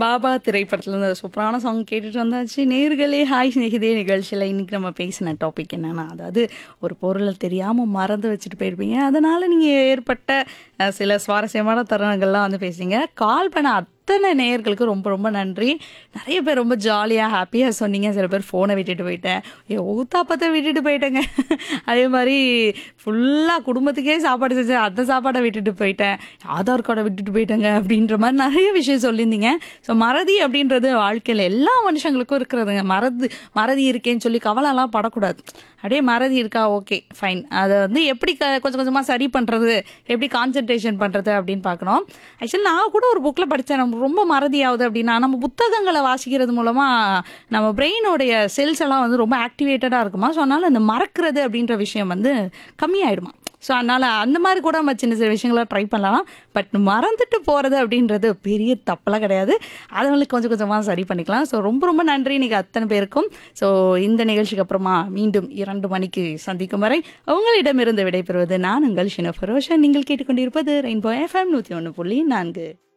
பாபா திரைப்படத்துல இருந்து சூப்பரான சாங் கேட்டுட்டு வந்தாச்சு நேர்களே ஹாய் ஸ்நேகிதே நிகழ்ச்சியில் இன்னைக்கு நம்ம பேசின டாபிக் என்னன்னா அதாவது ஒரு பொருளை தெரியாம மறந்து வச்சுட்டு போயிருப்பீங்க அதனால நீங்க ஏற்பட்ட அஹ், சில சுவாரஸ்யமான தருணங்கள்லாம் வந்து பேசுறீங்க கால் பண்ண அத்தனை நேயர்களுக்கு ரொம்ப ரொம்ப நன்றி நிறைய பேர் ரொம்ப ஜாலியாக ஹாப்பியாக சொன்னீங்க சில பேர் ஃபோனை விட்டுட்டு போயிட்டேன் ஏ ஊத்தாப்பத்தை விட்டுட்டு போயிட்டேங்க அதே மாதிரி ஃபுல்லாக குடும்பத்துக்கே சாப்பாடு செஞ்சேன் அந்த சாப்பாடை விட்டுட்டு போயிட்டேன் ஆதார் கார்டை விட்டுட்டு போயிட்டேங்க அப்படின்ற மாதிரி நிறைய விஷயம் சொல்லியிருந்தீங்க ஸோ மறதி அப்படின்றது வாழ்க்கையில் எல்லா மனுஷங்களுக்கும் இருக்கிறதுங்க மறந்து மறதி இருக்கேன்னு சொல்லி கவலைலாம் படக்கூடாது அப்படியே மறதி இருக்கா ஓகே ஃபைன் அதை வந்து எப்படி க கொஞ்சம் கொஞ்சமாக சரி பண்ணுறது எப்படி கான்சென்ட்ரேஷன் பண்ணுறது அப்படின்னு பார்க்கணும் ஆக்சுவலி நான் கூட ஒரு புக்கில் படித்தேன் நம்ம ரொம்ப மறதி ஆகுது அப்படின்னா நம்ம புத்தகங்களை வாசிக்கிறது மூலமாக நம்ம பிரெயினோடைய செல்ஸ் எல்லாம் வந்து ரொம்ப ஆக்டிவேட்டடாக இருக்குமா ஸோ அதனால் இந்த மறக்கிறது அப்படின்ற விஷயம் வந்து கம்மியாயிடுமா ஸோ அதனால் அந்த மாதிரி கூட நம்ம சின்ன சின்ன விஷயங்களை ட்ரை பண்ணலாம் பட் மறந்துட்டு போகிறது அப்படின்றது பெரிய தப்பெல்லாம் கிடையாது அதனால கொஞ்சம் கொஞ்சமாக சரி பண்ணிக்கலாம் ஸோ ரொம்ப ரொம்ப நன்றி இன்னைக்கு அத்தனை பேருக்கும் ஸோ இந்த நிகழ்ச்சிக்கு அப்புறமா மீண்டும் இரண்டு மணிக்கு சந்திக்கும் வரை உங்களிடமிருந்து விடைபெறுவது நான் உங்கள் ஷின ஃபரோஷன் நீங்கள் கேட்டுக்கொண்டிருப்பது ரெயின்போ எஃப்எம் நூற்றி ஒன்று புள்ளி நான்கு